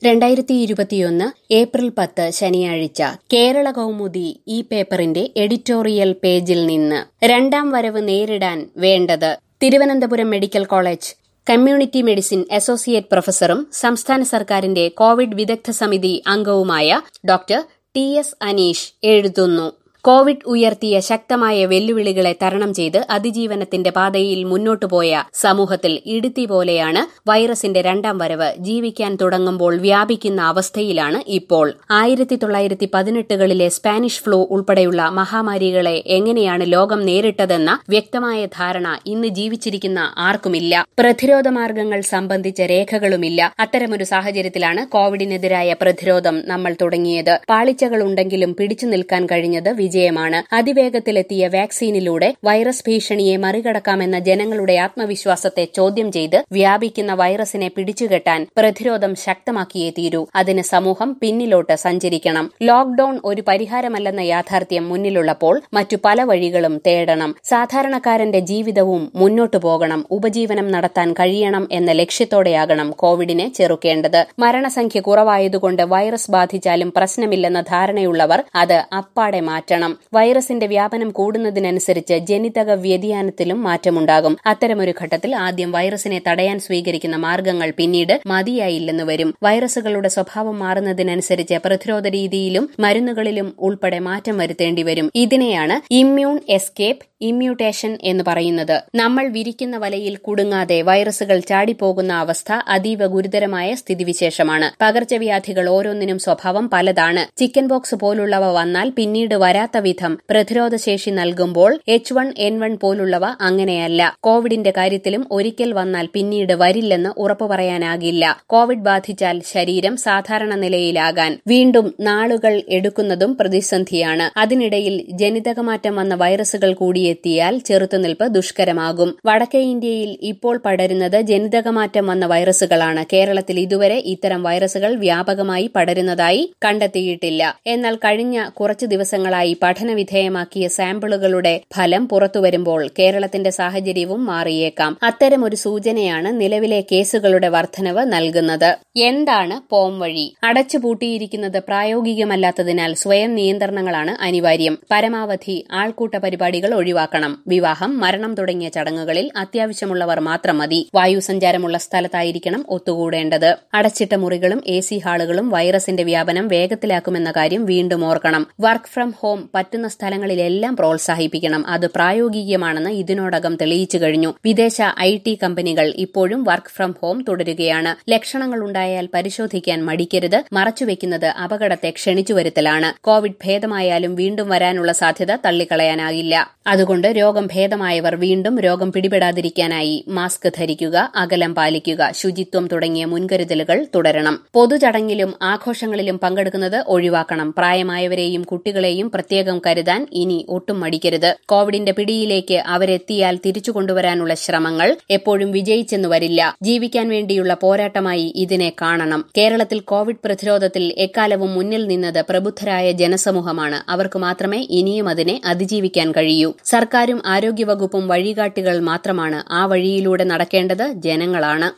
രണ്ടായിരത്തി ഇരുപത്തിയൊന്ന് ഏപ്രിൽ പത്ത് ശനിയാഴ്ച കേരള കൗമുദി ഈ പേപ്പറിന്റെ എഡിറ്റോറിയൽ പേജിൽ നിന്ന് രണ്ടാം വരവ് നേരിടാൻ വേണ്ടത് Thiruvananthapuram medical college community medicine associate പ്രൊഫസറും സംസ്ഥാന സർക്കാരിന്റെ കോവിഡ് വിദഗ്ധ സമിതി അംഗവുമായ ഡോക്ടർ ടി എസ് അനീഷ് എഴുതുന്നു കോവിഡ് ഉയർത്തിയ ശക്തമായ വെല്ലുവിളികളെ തരണം ചെയ്ത് അതിജീവനത്തിന്റെ പാതയിൽ മുന്നോട്ടുപോയ സമൂഹത്തിൽ ഇടുത്തി പോലെയാണ് വൈറസിന്റെ രണ്ടാം വരവ് ജീവിക്കാൻ തുടങ്ങുമ്പോൾ വ്യാപിക്കുന്ന അവസ്ഥയിലാണ് ഇപ്പോൾ ആയിരത്തി തൊള്ളായിരത്തി പതിനെട്ടുകളിലെ സ്പാനിഷ് ഫ്ലൂ ഉൾപ്പെടെയുള്ള മഹാമാരികളെ എങ്ങനെയാണ് ലോകം നേരിട്ടതെന്ന വ്യക്തമായ ധാരണ ഇന്ന് ജീവിച്ചിരിക്കുന്ന ആർക്കുമില്ല പ്രതിരോധ മാർഗങ്ങൾ സംബന്ധിച്ച രേഖകളുമില്ല അത്തരമൊരു സാഹചര്യത്തിലാണ് കോവിഡിനെതിരായ പ്രതിരോധം നമ്മൾ തുടങ്ങിയത് പാളിച്ചകളുണ്ടെങ്കിലും പിടിച്ചു നിൽക്കാൻ കഴിഞ്ഞത് വിജയമാണ് അതിവേഗത്തിലെത്തിയ വാക്സിനിലൂടെ വൈറസ് ഭീഷണിയെ മറികടക്കാമെന്ന ജനങ്ങളുടെ ആത്മവിശ്വാസത്തെ ചോദ്യം ചെയ്ത് വ്യാപിക്കുന്ന വൈറസിനെ പിടിച്ചുകെട്ടാൻ പ്രതിരോധം ശക്തമാക്കിയേ തീരൂ അതിന് സമൂഹം പിന്നിലോട്ട് സഞ്ചരിക്കണം ലോക്ഡൌൺ ഒരു പരിഹാരമല്ലെന്ന യാഥാർത്ഥ്യം മുന്നിലുള്ളപ്പോൾ മറ്റു പല വഴികളും തേടണം സാധാരണക്കാരന്റെ ജീവിതവും മുന്നോട്ടു പോകണം ഉപജീവനം നടത്താൻ കഴിയണം എന്ന ലക്ഷ്യത്തോടെയാകണം കോവിഡിനെ ചെറുക്കേണ്ടത് മരണസംഖ്യ കുറവായതുകൊണ്ട് വൈറസ് ബാധിച്ചാലും പ്രശ്നമില്ലെന്ന ധാരണയുള്ളവർ അത് അപ്പാടെ മാറ്റണം വൈറസിന്റെ വ്യാപനം കൂടുന്നതിനനുസരിച്ച് ജനിതക വ്യതിയാനത്തിലും മാറ്റമുണ്ടാകും അത്തരമൊരു ഘട്ടത്തിൽ ആദ്യം വൈറസിനെ തടയാൻ സ്വീകരിക്കുന്ന മാർഗങ്ങൾ പിന്നീട് മതിയായില്ലെന്ന് വരും വൈറസുകളുടെ സ്വഭാവം മാറുന്നതിനനുസരിച്ച് പ്രതിരോധ രീതിയിലും മരുന്നുകളിലും ഉൾപ്പെടെ മാറ്റം വരുത്തേണ്ടി വരും ഇതിനെയാണ് ഇമ്മ്യൂൺ എസ്കേപ്പ് ഇമ്മ്യൂട്ടേഷൻ എന്ന് പറയുന്നത് നമ്മൾ വിരിക്കുന്ന വലയിൽ കുടുങ്ങാതെ വൈറസുകൾ ചാടിപ്പോകുന്ന അവസ്ഥ അതീവ ഗുരുതരമായ സ്ഥിതിവിശേഷമാണ് പകർച്ചവ്യാധികൾ ഓരോന്നിനും സ്വഭാവം പലതാണ് ചിക്കൻ ബോക്സ് പോലുള്ളവ വന്നാൽ പിന്നീട് വരാത്ത വിധം പ്രതിരോധശേഷി നൽകുമ്പോൾ എച്ച് വൺ എൻ വൺ പോലുള്ളവ അങ്ങനെയല്ല കോവിഡിന്റെ കാര്യത്തിലും ഒരിക്കൽ വന്നാൽ പിന്നീട് വരില്ലെന്ന് ഉറപ്പു പറയാനാകില്ല കോവിഡ് ബാധിച്ചാൽ ശരീരം സാധാരണ നിലയിലാകാൻ വീണ്ടും നാളുകൾ എടുക്കുന്നതും പ്രതിസന്ധിയാണ് അതിനിടയിൽ ജനിതകമാറ്റം വന്ന വൈറസുകൾ കൂടിയെത്തിയാൽ ചെറുത്തുനിൽപ്പ് ദുഷ്കരമാകും വടക്കേ ഇന്ത്യയിൽ ഇപ്പോൾ പടരുന്നത് ജനിതകമാറ്റം വന്ന വൈറസുകളാണ് കേരളത്തിൽ ഇതുവരെ ഇത്തരം വൈറസുകൾ വ്യാപകമായി പടരുന്നതായി കണ്ടെത്തിയിട്ടില്ല എന്നാൽ കഴിഞ്ഞ കുറച്ചു ദിവസങ്ങളായി പഠനവിധേയമാക്കിയ സാമ്പിളുകളുടെ ഫലം പുറത്തുവരുമ്പോൾ കേരളത്തിന്റെ സാഹചര്യവും മാറിയേക്കാം അത്തരമൊരു സൂചനയാണ് നിലവിലെ കേസുകളുടെ വർധനവ് നൽകുന്നത് എന്താണ് പോം വഴി അടച്ചുപൂട്ടിയിരിക്കുന്നത് പ്രായോഗികമല്ലാത്തതിനാൽ സ്വയം നിയന്ത്രണങ്ങളാണ് അനിവാര്യം പരമാവധി ആൾക്കൂട്ട പരിപാടികൾ ഒഴിവാക്കണം വിവാഹം മരണം തുടങ്ങിയ ചടങ്ങുകളിൽ അത്യാവശ്യമുള്ളവർ മാത്രം മതി വായുസഞ്ചാരമുള്ള സ്ഥലത്തായിരിക്കണം ഒത്തുകൂടേണ്ടത് അടച്ചിട്ട മുറികളും എ സി ഹാളുകളും വൈറസിന്റെ വ്യാപനം വേഗത്തിലാക്കുമെന്ന കാര്യം വീണ്ടും ഓർക്കണം വർക്ക് ഫ്രം ഹോം പറ്റുന്ന സ്ഥലങ്ങളിലെല്ലാം പ്രോത്സാഹിപ്പിക്കണം അത് പ്രായോഗികമാണെന്ന് ഇതിനോടകം തെളിയിച്ചു കഴിഞ്ഞു വിദേശ ഐ ടി കമ്പനികൾ ഇപ്പോഴും വർക്ക് ഫ്രം ഹോം തുടരുകയാണ് ലക്ഷണങ്ങളുണ്ടായാൽ പരിശോധിക്കാൻ മടിക്കരുത് മറച്ചുവെക്കുന്നത് അപകടത്തെ ക്ഷണിച്ചുവരുത്തലാണ് കോവിഡ് ഭേദമായാലും വീണ്ടും വരാനുള്ള സാധ്യത തള്ളിക്കളയാനാകില്ല അതുകൊണ്ട് രോഗം ഭേദമായവർ വീണ്ടും രോഗം പിടിപെടാതിരിക്കാനായി മാസ്ക് ധരിക്കുക അകലം പാലിക്കുക ശുചിത്വം തുടങ്ങിയ മുൻകരുതലുകൾ തുടരണം പൊതുചടങ്ങിലും ആഘോഷങ്ങളിലും പങ്കെടുക്കുന്നത് ഒഴിവാക്കണം പ്രായമായവരെയും കുട്ടികളെയും പ്രത്യേകം കരുതാൻ ഇനി ഒട്ടും മടിക്കരുത് കോവിഡിന്റെ പിടിയിലേക്ക് അവരെത്തിയാൽ തിരിച്ചു കൊണ്ടുവരാനുള്ള ശ്രമങ്ങൾ എപ്പോഴും വിജയിച്ചെന്നു വരില്ല ജീവിക്കാൻ വേണ്ടിയുള്ള പോരാട്ടമായി ഇതിനെ കാണണം കേരളത്തിൽ കോവിഡ് പ്രതിരോധത്തിൽ എക്കാലവും മുന്നിൽ നിന്നത് പ്രബുദ്ധരായ ജനസമൂഹമാണ് അവർക്ക് മാത്രമേ ഇനിയും അതിനെ അതിജീവിക്കാൻ കഴിയൂ സർക്കാരും ആരോഗ്യവകുപ്പും വഴികാട്ടികൾ മാത്രമാണ് ആ വഴിയിലൂടെ നടക്കേണ്ടത് ജനങ്ങളാണ്